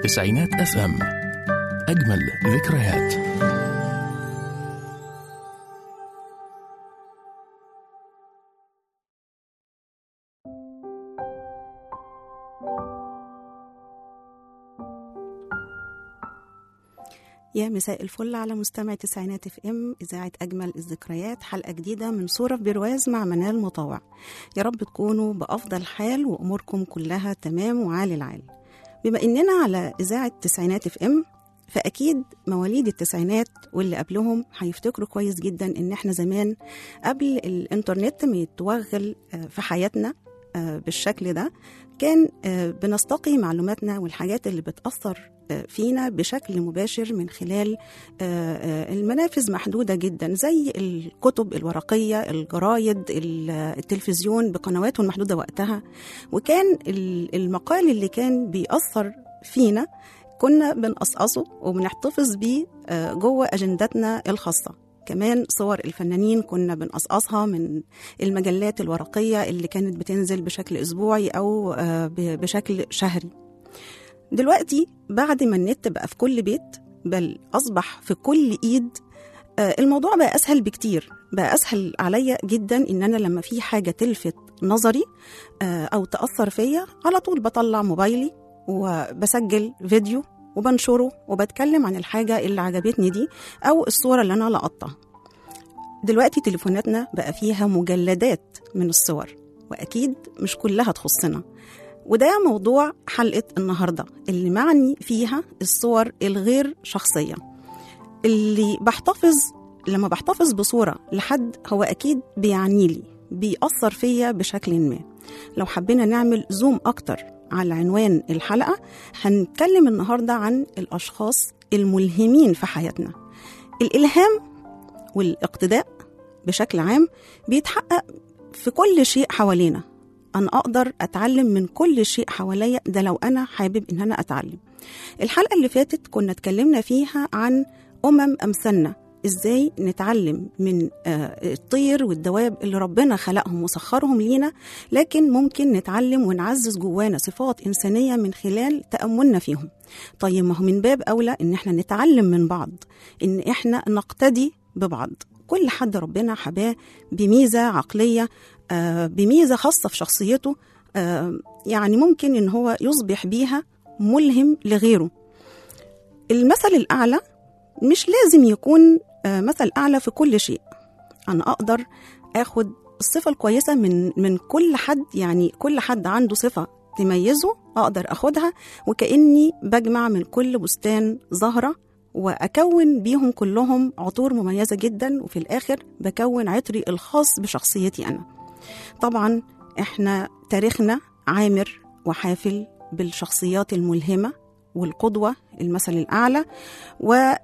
تسعينات اف ام اجمل ذكريات يا مساء الفل على مستمع تسعينات اف ام اذاعه اجمل الذكريات حلقه جديده من صوره في برواز مع منال مطوع يا رب تكونوا بافضل حال واموركم كلها تمام وعالي العال بما اننا على اذاعه تسعينات اف ام فاكيد مواليد التسعينات واللي قبلهم هيفتكروا كويس جدا ان احنا زمان قبل الانترنت ما يتوغل آه، في حياتنا آه، بالشكل ده كان آه، بنستقي معلوماتنا والحاجات اللي بتأثر آه، فينا بشكل مباشر من خلال آه، آه، المنافذ محدودة جدا زي الكتب الورقية الجرايد ال- التلفزيون بقنواته المحدودة وقتها وكان ال- المقال اللي كان بيأثر فينا كنا بنقصقصه وبنحتفظ بيه آه، جوه أجندتنا الخاصة كمان صور الفنانين كنا بنقصقصها من المجلات الورقية اللي كانت بتنزل بشكل أسبوعي أو آه، ب- بشكل شهري دلوقتي بعد ما النت بقى في كل بيت بل أصبح في كل إيد آه، الموضوع بقى أسهل بكتير بقى أسهل عليا جدا إن أنا لما في حاجة تلفت نظري آه، أو تأثر فيا على طول بطلع موبايلي وبسجل فيديو وبنشره وبتكلم عن الحاجة اللي عجبتني دي أو الصورة اللي أنا لقطتها دلوقتي تليفوناتنا بقى فيها مجلدات من الصور وأكيد مش كلها تخصنا وده موضوع حلقة النهاردة اللي معني فيها الصور الغير شخصية اللي بحتفظ لما بحتفظ بصورة لحد هو أكيد بيعني لي بيأثر فيا بشكل ما لو حبينا نعمل زوم أكتر على عنوان الحلقة هنتكلم النهاردة عن الأشخاص الملهمين في حياتنا الإلهام والاقتداء بشكل عام بيتحقق في كل شيء حوالينا أنا أقدر أتعلم من كل شيء حواليا ده لو أنا حابب إن أنا أتعلم الحلقة اللي فاتت كنا اتكلمنا فيها عن أمم أمثالنا إزاي نتعلم من آه، الطير والدواب اللي ربنا خلقهم وسخرهم لينا لكن ممكن نتعلم ونعزز جوانا صفات إنسانية من خلال تأملنا فيهم طيب ما هو من باب أولى إن إحنا نتعلم من بعض إن إحنا نقتدي ببعض كل حد ربنا حباه بميزة عقلية آه، بميزة خاصة في شخصيته آه، يعني ممكن إن هو يصبح بيها ملهم لغيره المثل الأعلى مش لازم يكون آه، مثل أعلى في كل شيء أنا أقدر أخد الصفة الكويسة من من كل حد يعني كل حد عنده صفة تميزه أقدر أخدها وكأني بجمع من كل بستان زهرة وأكون بيهم كلهم عطور مميزة جدا وفي الآخر بكون عطري الخاص بشخصيتي أنا طبعا احنا تاريخنا عامر وحافل بالشخصيات الملهمة والقدوة المثل الأعلى وال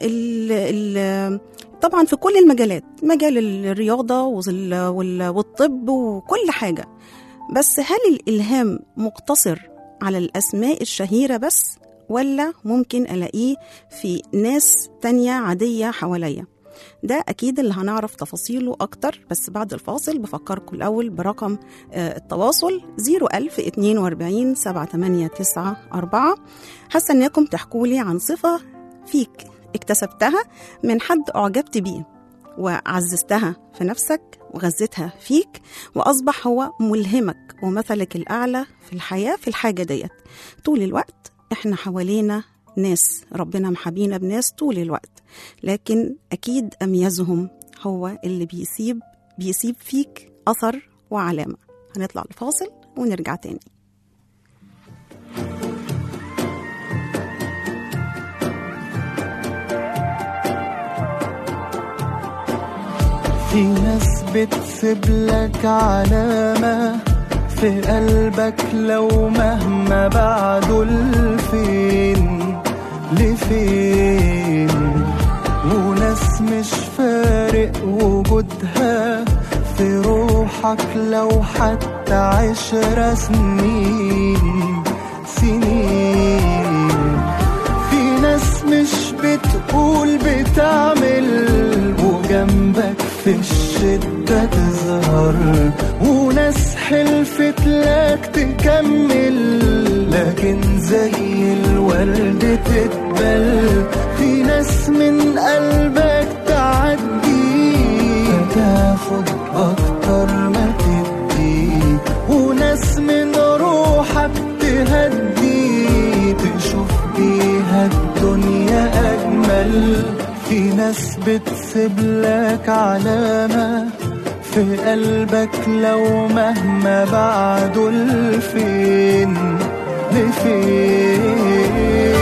ال- طبعا في كل المجالات مجال الرياضة وال- وال- والطب وكل حاجة بس هل الإلهام مقتصر على الأسماء الشهيرة بس ولا ممكن ألاقيه في ناس تانية عادية حواليا ده أكيد اللي هنعرف تفاصيله أكتر بس بعد الفاصل بفكركم الأول برقم آه، التواصل 01042 7894 هستناكم تحكوا لي عن صفة فيك اكتسبتها من حد أعجبت بيه وعززتها في نفسك وغذيتها فيك وأصبح هو ملهمك ومثلك الأعلى في الحياة في الحاجة ديت طول الوقت احنا حوالينا ناس ربنا محابينا بناس طول الوقت لكن أكيد أميزهم هو اللي بيسيب بيسيب فيك أثر وعلامة هنطلع لفاصل ونرجع تاني في ناس بتسيب لك علامة في قلبك لو مهما بعدوا لفين لفين وناس مش فارق وجودها في روحك لو حتى عشر سنين سنين في ناس مش بتقول بتعمل وجنبك في الشدة تظهر وناس حلفت لك تكمل لكن زي الورد تتبل في ناس من قلبك تعدي فتاخد أكتر ما تدي وناس من روحك تهدي تشوف بيها الدنيا أجمل في ناس بتسيب لك علامة في قلبك لو مهما بعدوا لفين لفين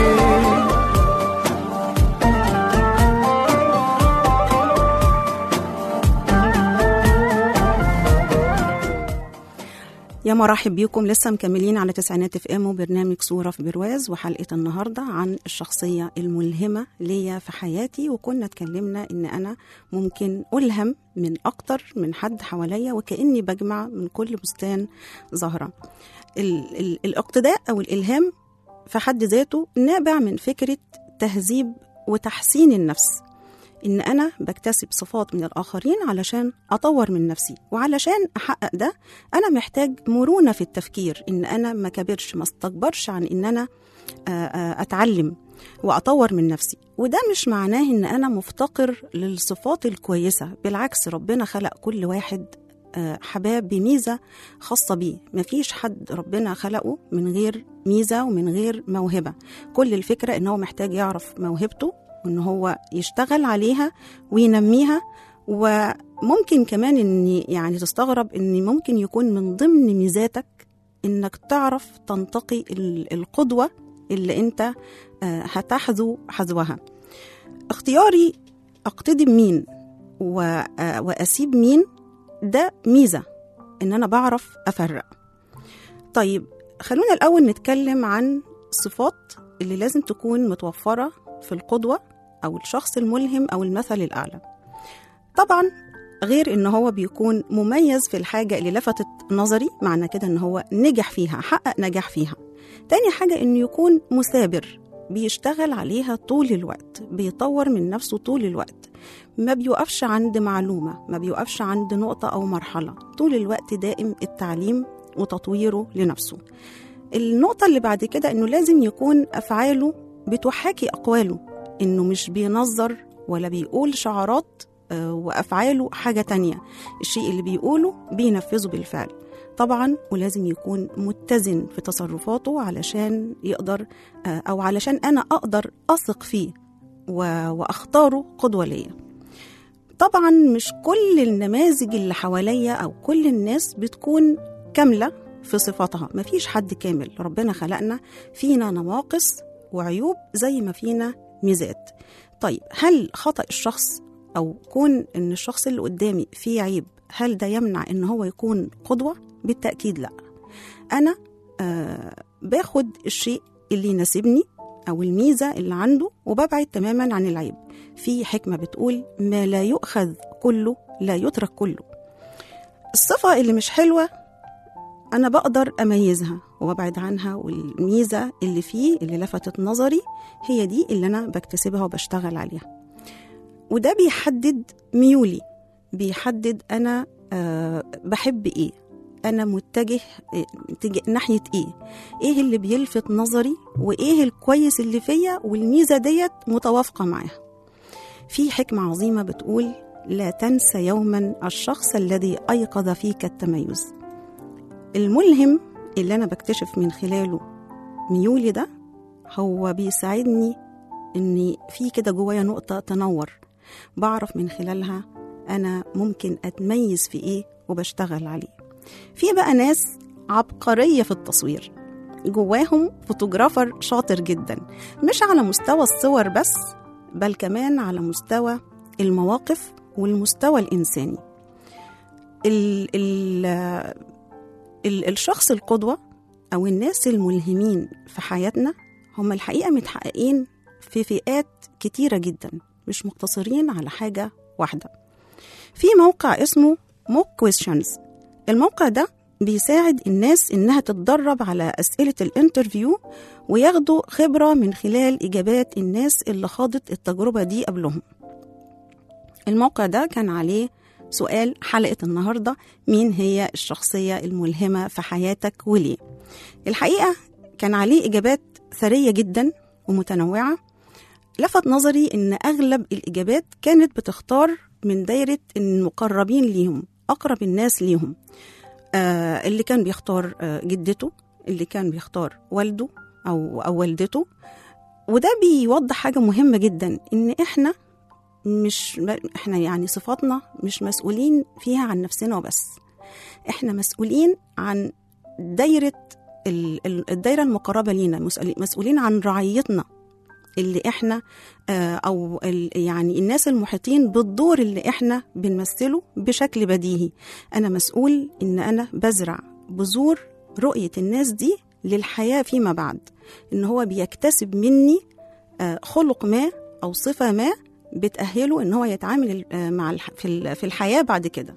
يا مرحب بيكم لسه مكملين على تسعينات اف ام وبرنامج صوره في برواز وحلقه النهارده عن الشخصيه الملهمه ليا في حياتي وكنا اتكلمنا ان انا ممكن الهم من اكتر من حد حواليا وكاني بجمع من كل بستان زهره ال- ال- الاقتداء او الالهام في حد ذاته نابع من فكره تهذيب وتحسين النفس ان انا بكتسب صفات من الاخرين علشان اطور من نفسي وعلشان احقق ده انا محتاج مرونه في التفكير ان انا ما كبرش ما استكبرش عن ان انا آه، آه، اتعلم واطور من نفسي وده مش معناه ان انا مفتقر للصفات الكويسه بالعكس ربنا خلق كل واحد آه، حباب بميزه خاصه بيه مفيش حد ربنا خلقه من غير ميزه ومن غير موهبه كل الفكره ان هو محتاج يعرف موهبته وان هو يشتغل عليها وينميها وممكن كمان ان يعني تستغرب ان ممكن يكون من ضمن ميزاتك انك تعرف تنتقي ال- القدوه اللي انت آه، هتحذو حذوها اختياري اقتدي بمين و- آه، واسيب مين ده ميزه ان انا بعرف افرق طيب خلونا الاول نتكلم عن صفات اللي لازم تكون متوفره في القدوه او الشخص الملهم او المثل الاعلى طبعا غير ان هو بيكون مميز في الحاجه اللي لفتت نظري معنى كده ان هو نجح فيها حقق نجاح فيها تاني حاجه انه يكون مثابر بيشتغل عليها طول الوقت بيطور من نفسه طول الوقت ما بيوقفش عند معلومه ما بيوقفش عند نقطه او مرحله طول الوقت دائم التعليم وتطويره لنفسه النقطة اللي بعد كده إنه لازم يكون أفعاله بتحاكي أقواله إنه مش بينظر ولا بيقول شعارات آه، وأفعاله حاجة تانية الشيء اللي بيقوله بينفذه بالفعل طبعا ولازم يكون متزن في تصرفاته علشان يقدر آه، أو علشان أنا أقدر أثق فيه و- وأختاره قدوة ليا طبعا مش كل النماذج اللي حواليا أو كل الناس بتكون كاملة في صفاتها مفيش حد كامل ربنا خلقنا فينا نواقص وعيوب زي ما فينا ميزات طيب هل خطأ الشخص أو كون إن الشخص اللي قدامي فيه عيب هل ده يمنع إن هو يكون قدوة؟ بالتأكيد لأ أنا آه باخد الشيء اللي يناسبني أو الميزة اللي عنده وببعد تماما عن العيب في حكمة بتقول ما لا يؤخذ كله لا يترك كله الصفة اللي مش حلوة أنا بقدر أميزها وأبعد عنها والميزة اللي فيه اللي لفتت نظري هي دي اللي أنا بكتسبها وبشتغل عليها وده بيحدد ميولي بيحدد أنا آه بحب إيه أنا متجه آه، تجه ناحية إيه إيه اللي بيلفت نظري وإيه الكويس اللي فيا والميزة ديت متوافقة معاها في حكمة عظيمة بتقول لا تنسى يوما الشخص الذي أيقظ فيك التميز الملهم اللي أنا بكتشف من خلاله ميولي ده هو بيساعدني إني في كده جوايا نقطة تنور بعرف من خلالها أنا ممكن أتميز في إيه وبشتغل عليه في بقى ناس عبقرية في التصوير جواهم فوتوغرافر شاطر جدا مش على مستوى الصور بس بل كمان على مستوى المواقف والمستوى الإنساني ال ال ال الشخص القدوة أو الناس الملهمين في حياتنا هم الحقيقة متحققين في فئات كتيرة جدا مش مقتصرين على حاجة واحدة في موقع اسمه موك كويشنز الموقع ده بيساعد الناس إنها تتدرب على أسئلة الانترفيو وياخدوا خبرة من خلال إجابات الناس اللي خاضت التجربة دي قبلهم الموقع ده كان عليه سؤال حلقة النهاردة مين هي الشخصية الملهمة في حياتك وليه الحقيقة كان عليه إجابات ثرية جدا ومتنوعة لفت نظري إن أغلب الإجابات كانت بتختار من دايرة المقربين ليهم أقرب الناس ليهم آه اللي كان بيختار آه جدته اللي كان بيختار والده أو أو والدته وده بيوضح حاجة مهمة جدا إن إحنا مش إحنا يعني صفاتنا مش مسؤولين فيها عن نفسنا وبس إحنا مسؤولين عن دايرة ال- ال- الدايرة المقربة لينا مسؤولي- مسؤولين عن رعيتنا اللي احنا آه، او ال- يعني الناس المحيطين بالدور اللي احنا بنمثله بشكل بديهي انا مسؤول ان انا بزرع بذور رؤية الناس دي للحياة فيما بعد ان هو بيكتسب مني آه، خلق ما او صفة ما بتأهله ان هو يتعامل آه، مع الح- في ال- في الحياة بعد كده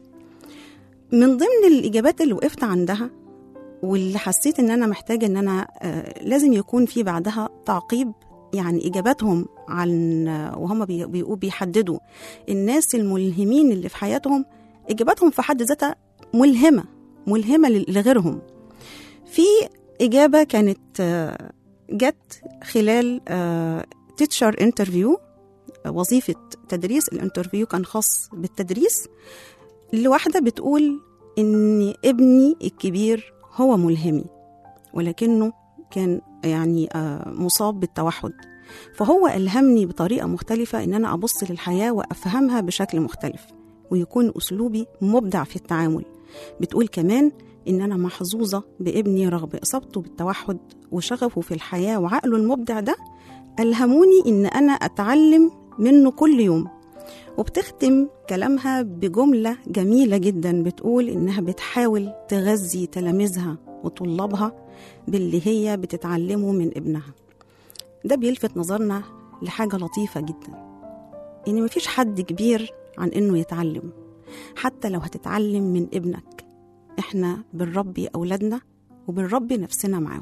من ضمن الإجابات اللي وقفت عندها واللي حسيت ان انا محتاجه ان انا آه، لازم يكون في بعدها تعقيب يعني اجاباتهم عن آه، وهم بي- بيقوا- بيحددوا الناس الملهمين اللي في حياتهم اجاباتهم في حد ذاتها ملهمه ملهمه ل- لغيرهم في اجابه كانت آه، جت خلال تيتشر انترفيو وظيفه تدريس الانترفيو كان خاص بالتدريس لواحده بتقول ان ابني الكبير هو ملهمي ولكنه كان يعني آه، مصاب بالتوحد فهو ألهمني بطريقة مختلفة إن أنا أبص للحياة وأفهمها بشكل مختلف ويكون أسلوبي مبدع في التعامل بتقول كمان إن أنا محظوظة بابني رغم إصابته بالتوحد وشغفه في الحياة وعقله المبدع ده ألهموني إن أنا أتعلم منه كل يوم وبتختم كلامها بجملة جميلة جدا بتقول إنها بتحاول تغذي تلاميذها وطلابها باللي هي بتتعلمه من ابنها ده بيلفت نظرنا لحاجة لطيفة جدا إن مفيش حد كبير عن إنه يتعلم حتى لو هتتعلم من ابنك إحنا بنربي أولادنا وبنربي نفسنا معاهم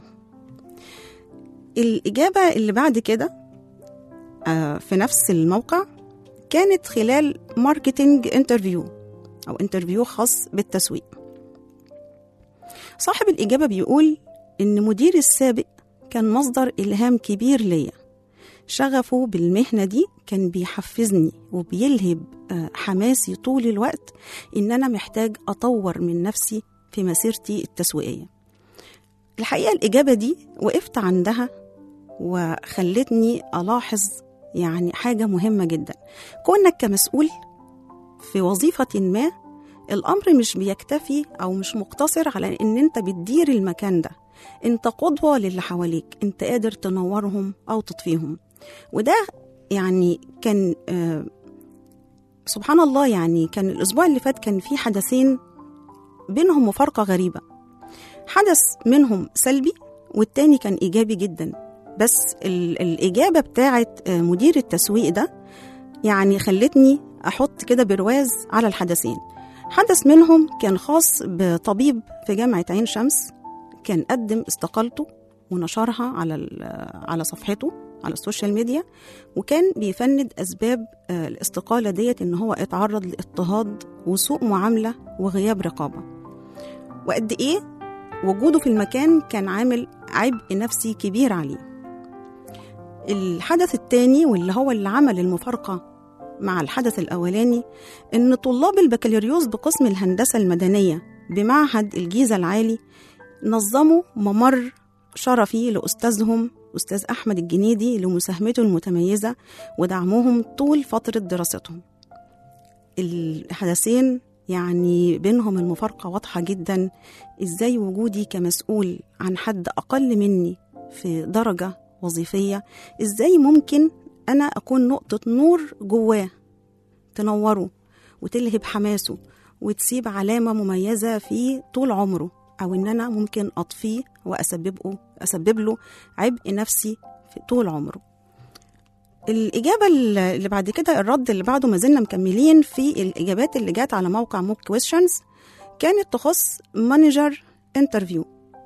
الإجابة اللي بعد كده آه، في نفس الموقع كانت خلال ماركتينج انترفيو أو انترفيو خاص بالتسويق صاحب الإجابة بيقول إن مديري السابق كان مصدر إلهام كبير ليا شغفه بالمهنة دي كان بيحفزني وبيلهب آه، حماسي طول الوقت إن أنا محتاج أطور من نفسي في مسيرتي التسويقية الحقيقة الإجابة دي وقفت عندها وخلتني ألاحظ يعني حاجة مهمة جدا كونك كمسؤول في وظيفة ما الأمر مش بيكتفي أو مش مقتصر على إن أنت بتدير المكان ده أنت قدوة للي حواليك أنت قادر تنورهم أو تطفيهم وده يعني كان آه سبحان الله يعني كان الأسبوع اللي فات كان في حدثين بينهم مفارقة غريبة حدث منهم سلبي والتاني كان إيجابي جدا بس ال- الإجابة بتاعت آه، مدير التسويق ده يعني خلتني أحط كده برواز على الحدثين حدث منهم كان خاص بطبيب في جامعة عين شمس كان قدم استقالته ونشرها على ال- على صفحته على السوشيال ميديا وكان بيفند أسباب آه، الاستقالة ديت إن هو اتعرض لاضطهاد وسوء معاملة وغياب رقابة وقد إيه وجوده في المكان كان عامل عبء نفسي كبير عليه الحدث التاني واللي هو اللي عمل المفارقة مع الحدث الأولاني إن طلاب البكالوريوس بقسم الهندسة المدنية بمعهد الجيزة العالي نظموا ممر شرفي لأستاذهم أستاذ أحمد الجنيدي لمساهمته المتميزة ودعمهم طول فترة دراستهم الحدثين يعني بينهم المفارقة واضحة جدا إزاي وجودي كمسؤول عن حد أقل مني في درجة وظيفية إزاي ممكن أنا أكون نقطة نور جواه تنوره وتلهب حماسه وتسيب علامة مميزة فيه طول عمره أو إن أنا ممكن أطفيه وأسببه أسبب له عبء نفسي في طول عمره الإجابة اللي بعد كده الرد اللي بعده ما زلنا مكملين في الإجابات اللي جات على موقع موك كويشنز كانت تخص مانجر انترفيو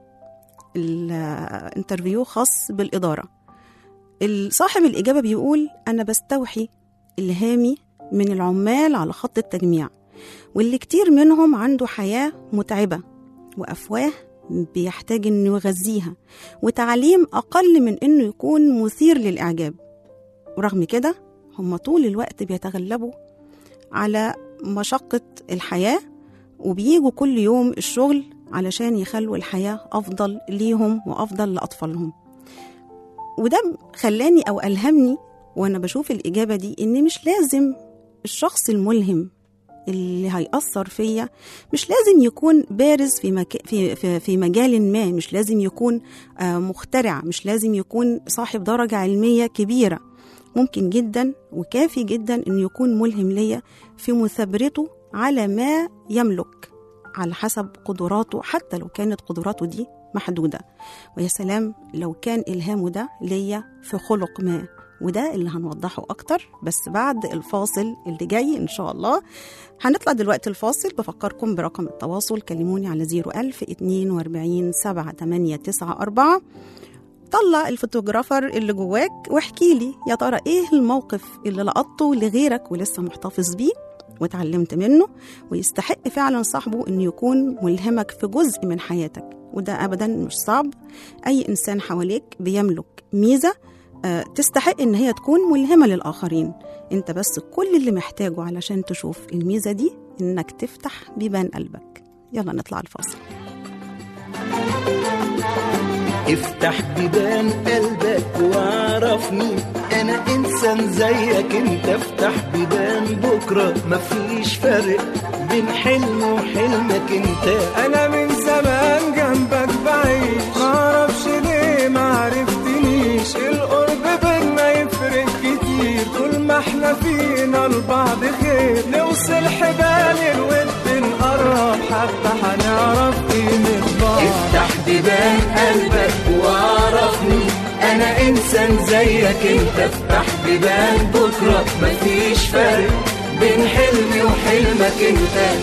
الانترفيو خاص بالإدارة صاحب الإجابة بيقول أنا بستوحي إلهامي من العمال على خط التجميع واللي كتير منهم عنده حياة متعبة وأفواه بيحتاج انه يغذيها وتعليم اقل من انه يكون مثير للاعجاب ورغم كده هم طول الوقت بيتغلبوا على مشقة الحياة وبيجوا كل يوم الشغل علشان يخلوا الحياة أفضل ليهم وأفضل لأطفالهم وده خلاني أو ألهمني وأنا بشوف الإجابة دي إن مش لازم الشخص الملهم اللي هيأثر فيا مش لازم يكون بارز في, مك... في, في, في مجال ما مش لازم يكون آه، مخترع مش لازم يكون صاحب درجة علمية كبيرة ممكن جدا وكافي جدا انه يكون ملهم ليا في مثابرته على ما يملك على حسب قدراته حتى لو كانت قدراته دي محدودة ويا سلام لو كان إلهامه ده ليا في خلق ما وده اللي هنوضحه أكتر بس بعد الفاصل اللي جاي إن شاء الله هنطلع دلوقتي الفاصل بفكركم برقم التواصل كلموني على 01000 42 7 8 9 4 طلع الفوتوغرافر اللي جواك واحكي لي يا ترى ايه الموقف اللي لقطته لغيرك ولسه محتفظ بيه واتعلمت منه ويستحق فعلا صاحبه انه يكون ملهمك في جزء من حياتك وده ابدا مش صعب اي انسان حواليك بيملك ميزه آه، تستحق ان هي تكون ملهمه للاخرين انت بس كل اللي محتاجه علشان تشوف الميزه دي انك تفتح بيبان قلبك يلا نطلع الفاصل افتح بيبان قلبك واعرفني انا انسان زيك انت افتح بيبان بكره مفيش فرق بين حلم وحلمك انت انا من زمان جنبك بعيش معرفش ليه معرفتنيش القرب بينا يفرق كتير طول ما احنا فينا لبعض خير نوصل حبال الود نقرب حتى هنعرف قيمة بعض افتح بيبان قلبك واعرفني انا انسان زيك انت افتح بيبان بكره مفيش فرق بين حلمي وحلمك انت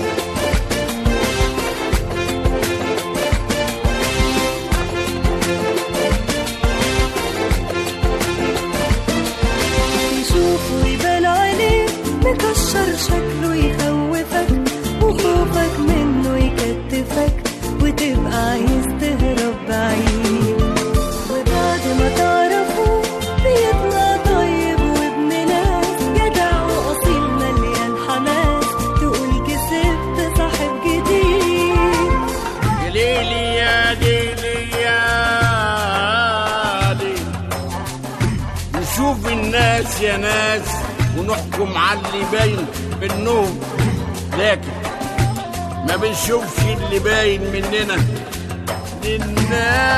يشوف ويبان عليه مكشر شكله يخوفك وخوفك منه يكتفك وتبقى عايز تهرب بعيد وبعد ما تعرفه بيطلع طيب وابن ناس جدع واصيل مليان حماس تقول كسبت صاحب جديد ليلي يا ليلي يا ليلي نشوف الناس يا ناس ونحكم على اللي باين منهم لكن ما بنشوفش اللي باين مننا للناس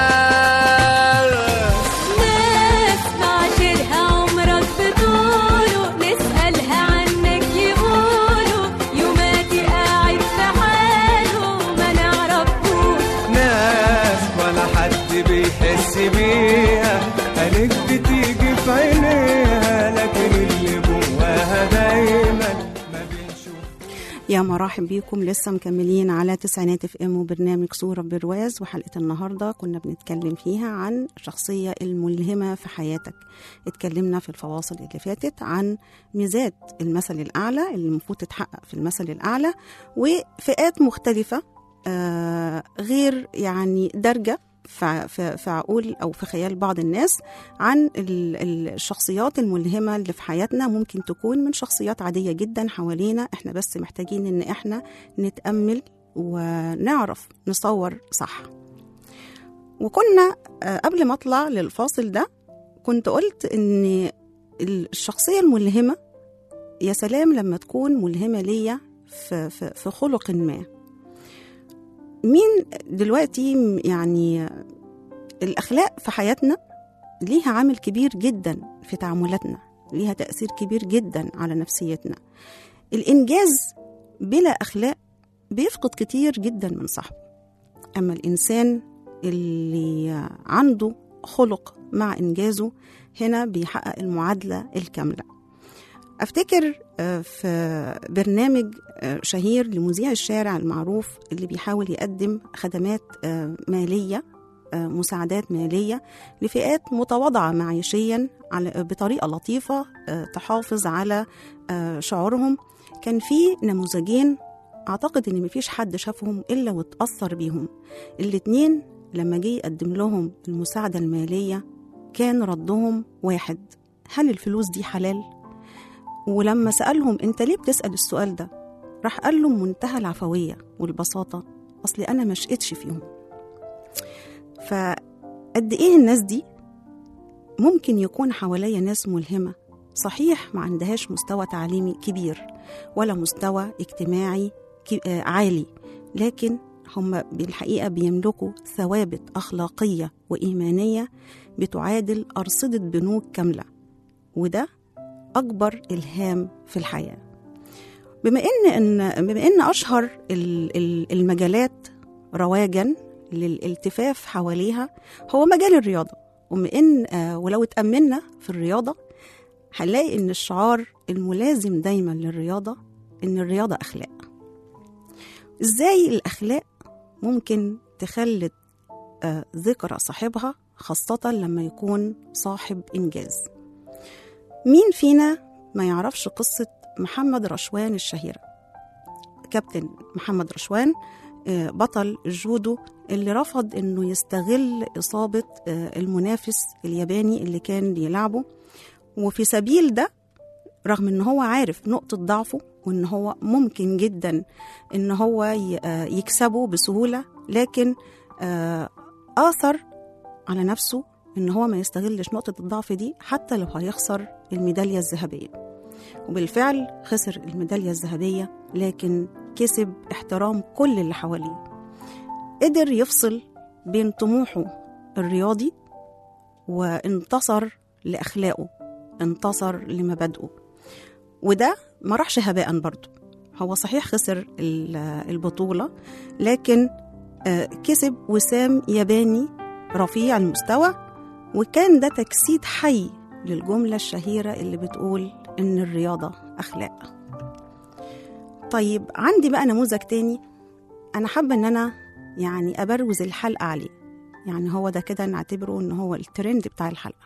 ناس معاشرها عمرك بطوله نسألها عنك يقولوا يوماتي قاعد في حاله ما نعرفوش ناس ولا حد بيحس بيها قالك بتيجي في عينيها لكن اللي جواها دايما ما بنشوف يا مرحب بيكم لسه مكملين على تسعينات اف ام وبرنامج صورة برواز وحلقة النهاردة كنا بنتكلم فيها عن الشخصية الملهمة في حياتك اتكلمنا في الفواصل اللي فاتت عن ميزات المثل الأعلى اللي المفروض تتحقق في المثل الأعلى وفئات مختلفة آه غير يعني درجة ف- ف- في عقول او في خيال بعض الناس عن ال- ال- الشخصيات الملهمه اللي في حياتنا ممكن تكون من شخصيات عاديه جدا حوالينا احنا بس محتاجين ان احنا نتامل ونعرف نصور صح وكنا آه، قبل ما اطلع للفاصل ده كنت قلت ان الشخصيه الملهمه يا سلام لما تكون ملهمه ليا في, في, في خلق ما مين دلوقتي يعني الأخلاق في حياتنا ليها عامل كبير جدا في تعاملاتنا ليها تأثير كبير جدا على نفسيتنا الإنجاز بلا أخلاق بيفقد كتير جدا من صاحبه أما الإنسان اللي عنده خلق مع إنجازه هنا بيحقق المعادلة الكاملة أفتكر آه، في برنامج آه، شهير لمذيع الشارع المعروف اللي بيحاول يقدم خدمات آه، مالية آه، مساعدات مالية لفئات متواضعة معيشيا على بطريقة لطيفة آه، تحافظ على آه، شعورهم كان في نموذجين أعتقد إن مفيش حد شافهم إلا واتأثر بيهم الاتنين لما جه يقدم لهم المساعدة المالية كان ردهم واحد هل الفلوس دي حلال؟ ولما سألهم أنت ليه بتسأل السؤال ده؟ راح قال له بمنتهى العفوية والبساطة أصلي أنا ما شقتش فيهم فقد إيه الناس دي ممكن يكون حواليا ناس ملهمة صحيح ما عندهاش مستوى تعليمي كبير ولا مستوى اجتماعي ك- آه، عالي لكن هم بالحقيقة بيملكوا ثوابت أخلاقية وإيمانية بتعادل أرصدة بنوك كاملة وده أكبر إلهام في الحياة بما إن, إن بما إن أشهر ال- ال- المجالات رواجا للالتفاف حواليها هو مجال الرياضة وبما إن آه، ولو اتأملنا في الرياضة هنلاقي إن الشعار الملازم دايما للرياضة إن الرياضة أخلاق إزاي الأخلاق ممكن تخلد آه، ذكرى صاحبها خاصة لما يكون صاحب إنجاز مين فينا ما يعرفش قصة محمد رشوان الشهيرة كابتن محمد رشوان آه، بطل الجودو اللي رفض انه يستغل اصابه آه، المنافس الياباني اللي كان بيلعبه وفي سبيل ده رغم ان هو عارف نقطه ضعفه وان هو ممكن جدا ان هو ي- آه، يكسبه بسهوله لكن آه، اثر على نفسه ان هو ما يستغلش نقطه الضعف دي حتى لو هيخسر الميداليه الذهبيه وبالفعل خسر الميداليه الذهبيه لكن كسب احترام كل اللي حواليه قدر يفصل بين طموحه الرياضي وانتصر لأخلاقه انتصر لمبادئه وده ما راحش هباء برضه هو صحيح خسر ال- البطولة لكن آه، كسب وسام ياباني رفيع المستوى وكان ده تجسيد حي للجملة الشهيرة اللي بتقول إن الرياضة أخلاق طيب عندي بقى نموذج تاني أنا حابة إن أنا يعني أبروز الحلقة عليه يعني هو ده كده نعتبره إن هو الترند بتاع الحلقة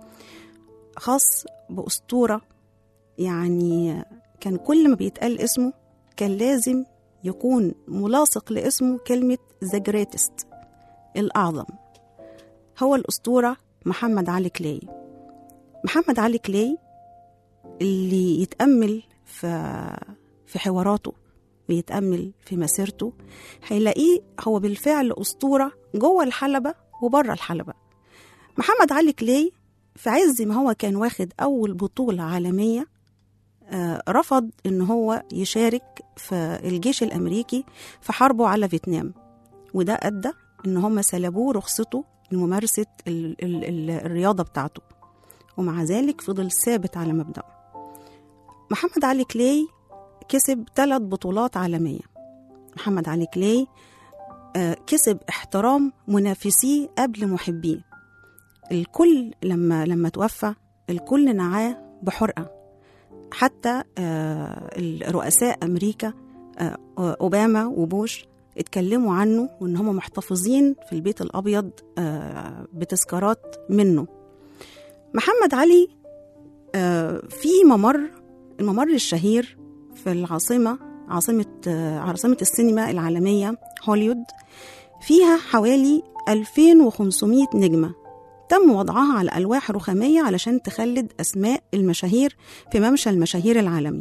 خاص بأسطورة يعني كان كل ما بيتقال اسمه كان لازم يكون ملاصق لاسمه كلمة ذا جريتست الأعظم هو الأسطورة محمد علي كلاي محمد علي كلاي اللي يتأمل في في حواراته ويتأمل في مسيرته هيلاقيه هو بالفعل أسطورة جوه الحلبة وبره الحلبة محمد علي كلاي في عز ما هو كان واخد أول بطولة عالمية آه، رفض إن هو يشارك في الجيش الأمريكي في حربه على فيتنام وده أدى إن هم سلبوه رخصته لممارسة ال ال ال الرياضة بتاعته ومع ذلك فضل ثابت على مبدأه محمد علي كلاي كسب ثلاث بطولات عالمية محمد علي كلاي آه، كسب احترام منافسيه قبل محبيه الكل لما لما توفى الكل نعاه بحرقة حتى آه، الرؤساء أمريكا آه، أوباما وبوش اتكلموا عنه وإن هم محتفظين في البيت الأبيض آه، بتذكارات منه محمد علي آه، في ممر الممر الشهير في العاصمة عاصمة آه، عاصمة السينما العالمية هوليوود فيها حوالي 2500 نجمة تم وضعها على ألواح رخامية علشان تخلد أسماء المشاهير في ممشى المشاهير العالمي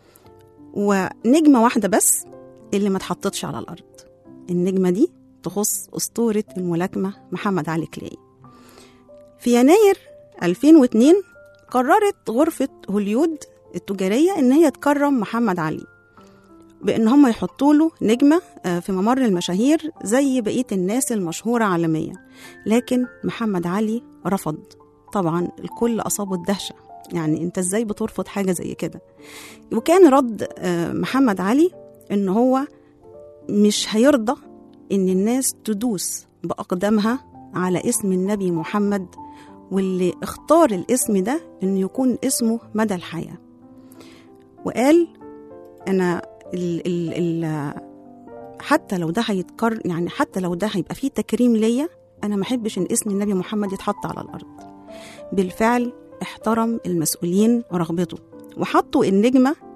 ونجمة واحدة بس اللي ما اتحطتش على الأرض النجمة دي تخص أسطورة الملاكمة محمد علي كلاي في يناير 2002 قررت غرفة هوليود التجارية إن هي تكرم محمد علي بإن هم يحطوا له نجمة آه، في ممر المشاهير زي بقية الناس المشهورة عالميا لكن محمد علي رفض طبعا الكل أصابه الدهشة يعني أنت إزاي بترفض حاجة زي كده وكان رد آه، محمد علي إن هو مش هيرضى إن الناس تدوس بأقدامها على اسم النبي محمد واللي اختار الاسم ده إنه يكون اسمه مدى الحياة وقال أنا ال ال ال حتى لو ده هيتكر يعني حتى لو ده هيبقى فيه تكريم ليا انا ما احبش ان اسم النبي محمد يتحط على الارض بالفعل احترم المسؤولين رغبته وحطوا النجمه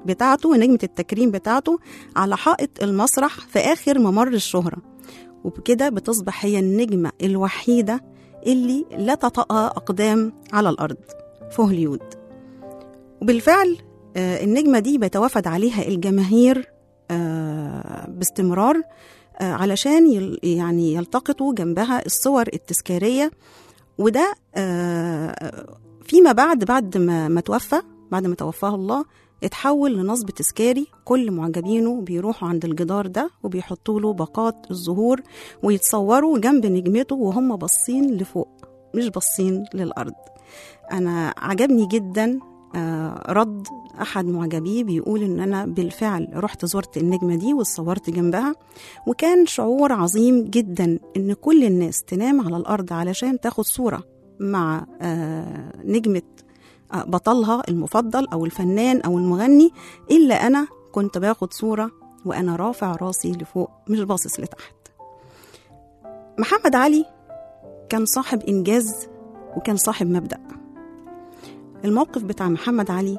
بتاعته ونجمة التكريم بتاعته على حائط المسرح في آخر ممر الشهرة وبكده بتصبح هي النجمة الوحيدة اللي لا تطأ أقدام على الأرض في هوليود وبالفعل آه، النجمة دي بيتوافد عليها الجماهير آه، باستمرار آه، علشان يل- يعني يلتقطوا جنبها الصور التذكارية وده آه، فيما بعد بعد ما ما توفى بعد ما توفاه الله اتحول لنصب تذكاري كل معجبينه بيروحوا عند الجدار ده وبيحطوا له باقات الزهور ويتصوروا جنب نجمته وهم باصين لفوق مش باصين للأرض أنا عجبني جدا آه، رد أحد معجبيه بيقول إن أنا بالفعل رحت زرت النجمة دي واتصورت جنبها وكان شعور عظيم جدا إن كل الناس تنام على الأرض علشان تاخد صورة مع آه، نجمة آه، بطلها المفضل أو الفنان أو المغني إلا أنا كنت باخد صورة وأنا رافع راسي لفوق مش باصص لتحت محمد علي كان صاحب إنجاز وكان صاحب مبدأ الموقف بتاع محمد علي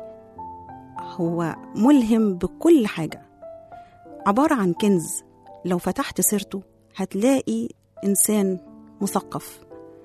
هو ملهم بكل حاجة عبارة عن كنز لو فتحت سيرته هتلاقي إنسان مثقف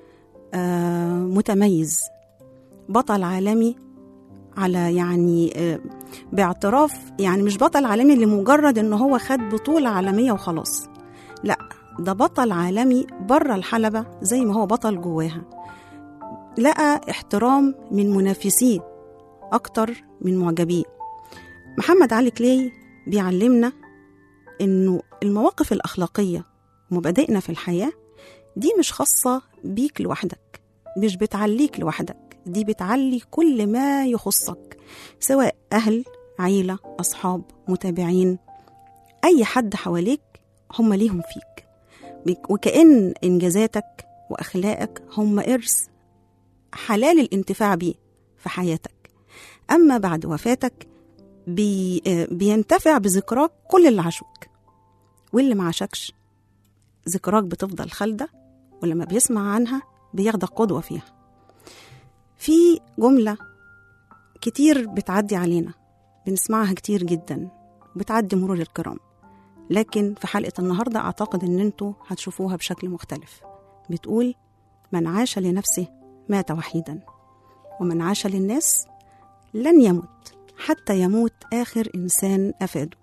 آه متميز بطل عالمي على يعني آه باعتراف يعني مش بطل عالمي لمجرد ان هو خد بطولة عالمية وخلاص لا ده بطل عالمي بره الحلبة زي ما هو بطل جواها لقى احترام من منافسيه أكتر من معجبيه محمد علي كلاي بيعلمنا إنه المواقف الأخلاقية ومبادئنا في الحياة دي مش خاصة بيك لوحدك مش بتعليك لوحدك دي بتعلي كل ما يخصك سواء أهل عيلة أصحاب متابعين أي حد حواليك هم ليهم فيك بيك- وكأن إنجازاتك وأخلاقك هم إرث حلال الانتفاع بيه في حياتك أما بعد وفاتك بي آه، بينتفع بذكراك كل اللي عاشوك واللي ما عاشكش ذكراك بتفضل خالدة ولما بيسمع عنها بياخدك قدوة فيها في جملة كتير بتعدي علينا بنسمعها كتير جدا بتعدي مرور الكرام لكن في حلقة النهاردة أعتقد إن انتوا هتشوفوها بشكل مختلف بتقول من عاش لنفسه مات وحيدا ومن عاش للناس لن يمت حتى يموت آخر إنسان أفاده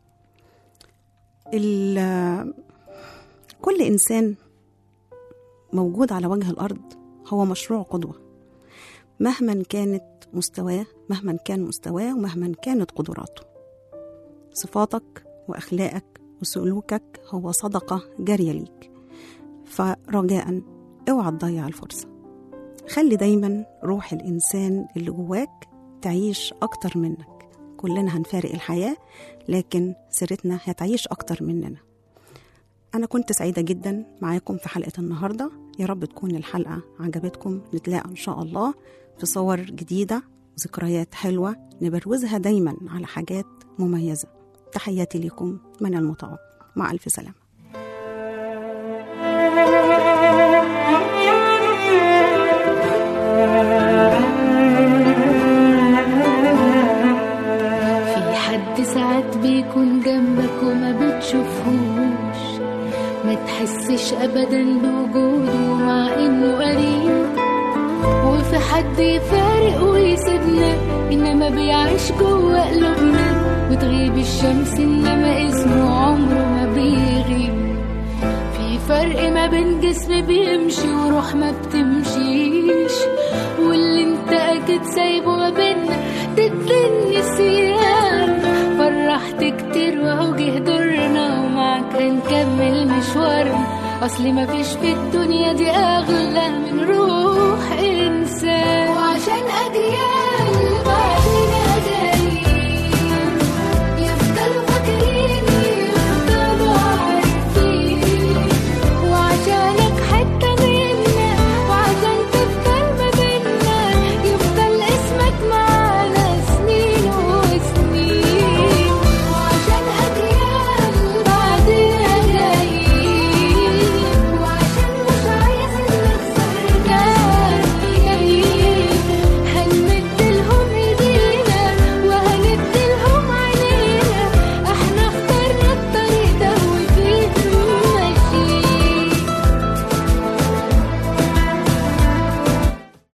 ال- كل إنسان موجود على وجه الأرض هو مشروع قدوة مهما كانت مستواه مهما كان مستواه ومهما كانت قدراته صفاتك وأخلاقك وسلوكك هو صدقة جارية ليك فرجاء اوعى تضيع الفرصة خلي دايما روح الإنسان اللي جواك تعيش أكتر منك كلنا هنفارق الحياة لكن سيرتنا هتعيش أكتر مننا أنا كنت سعيدة جدا معاكم في حلقة النهاردة يا رب تكون الحلقة عجبتكم نتلاقى إن شاء الله في صور جديدة ذكريات حلوة نبروزها دايما على حاجات مميزة تحياتي لكم من المطاع مع ألف سلامة في حد ساعات بيكون جنبك وما بتشوفهوش ما تحسش ابدا بوجوده مع انه قريب وفي حد يفارق ويسيبنا انما بيعيش جوه قلوبنا وتغيب الشمس انما اسمه عمره ما بيغيب في فرق ما بين جسم بيمشي وروح ما بتمشيش واللي انت اكيد سايبه ما بينا تدلني سيان فرحت كتير واهو جه دورنا ومعاك هنكمل مشوارنا اصل ما فيش في الدنيا دي اغلى من روح انسان وعشان اجيال